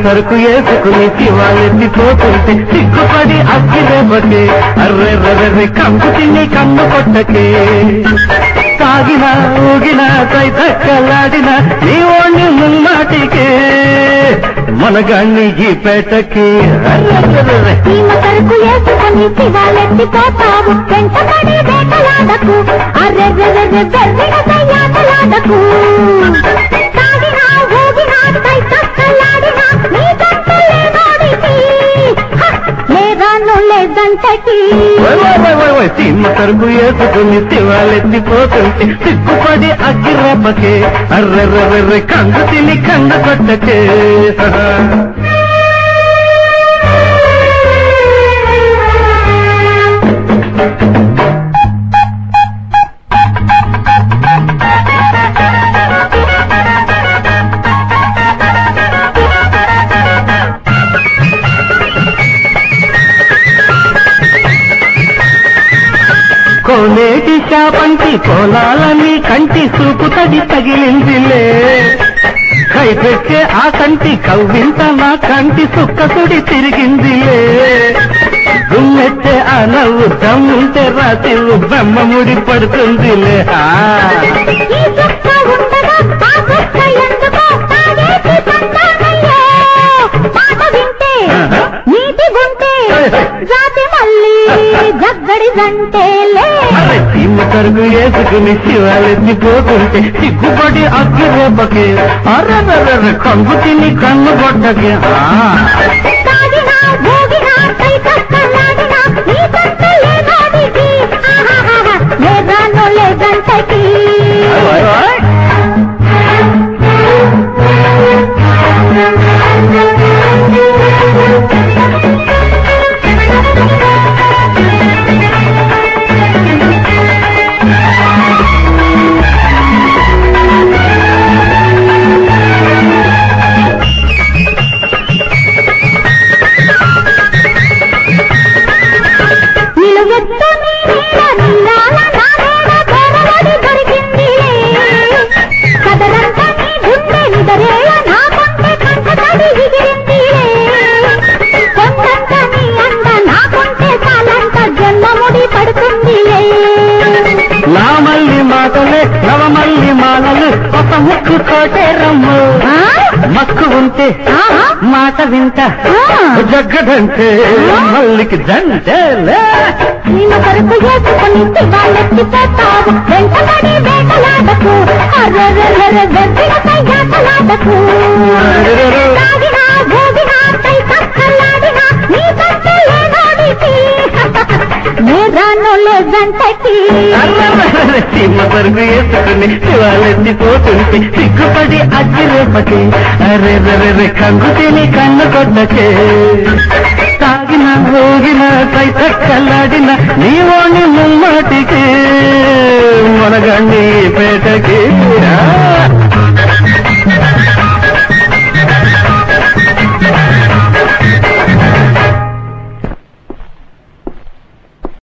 సరుకు వేసుకుని శివాలెత్తిపోతుంటే సిగ్గుపడి అగ్గిరేపకే అర్రెర్రెర్రె కంపు తిని కన్ను కొట్టకే తాగిన ఊగిన తైతక్కలాడిన నీ ఓణి ముమ్మాటికే మనగాన్ని ఈ పేటకి అర్రెర్రెర్రె సీమ సరుకు వేసుకొని శివాలెత్తిపోతావు వెంటపడి వేటలాడకు అర్రెర్రెర్రె బెర్రిన సయ్యాటలాడకు తాగినా ఊగినా కై తక్కలాడినా నీ గంటలేనోడికి లేదాను లేదంటకి ఓయ్ ఓయ్ ఓయ్ ఓయ్ ఓయ్ సీమ సరుకు వేసుకుని శివాలెత్తిపోతుంటే సిగ్గుపడి అగ్గిరేపకే అర్రెర్రెర్రె కంగు తిని కన్ను కొట్టకే కోనేటి శాపంటి కోలాలని కంటి సూపు తడి తగిలిందిలే కైపెట్టే ఆ కంటి కవ్వింత నా కంటి సుక్కసుడి తిరిగిందిలే గుమ్మెట్టే ఆ నవ్వు దమ్ముంటే రాతివు బ్రహ్మ ముడి పడుతుందిలే ఆ. ఈ చుక్క ఉండగా ఆ చుక్క ఎందుకో తాగేసి పంటానయ్యో మాట వింటే నీటి గుంటే జాతి మళ్ళీ జగ్గడి జంటేలే అరే సీమ తరుగు వేసుకుని శివాలెత్తిపోతుంటే సిగ్గుపడి అగ్గి రేపకి అర్రర్ర కంగు తిని కన్ను కొట్టకి ఆ. తాగినా భోగినా కై కక్కలాడినా నీ కక్కలేనాడికి ఆహాహాహా లేదాను లేదంటకి ఓయ్ ఓయ్. నిలువెత్తు నీ నీడ నీలాల నా నీడ గోడవడి దొరికింది కదలంత నీ గుండె నిదరేళ నా కొంటె కంటతడి ఎగిరింది కొండంత నీ అండ నా కొంటె కాలంత జన్మముడి పడుతుంది నా మల్లి మాటలే నవమల్లి మాలలు ఒక ముక్కు కోటే రమ్ము మక్కు ఉంటే మాట వింట జగ్గడంటే మల్లికి దండేలే సీమ కొరకు వేసుకుని శివాలెత్తిపోతావు వెంటబడి వేటలాడకు అర్రెర్రెర్రె వెర్రిన సయ్యాటలాడకు తాగినా భోగినా కై కక్కలాడినా నీ కట్టలేనాడికి నేరాను లేదంటకి సీమ పరుగు వేసుకుని శివాలెత్తిపోతుంటే సిగ్గుపడి అగ్గి రేపకి అరే రే కంగు తిని కన్ను కొట్టకే తాగిన ఊగిన తై తక్కలాడిన నీ ఓణి ముమ్మాటికి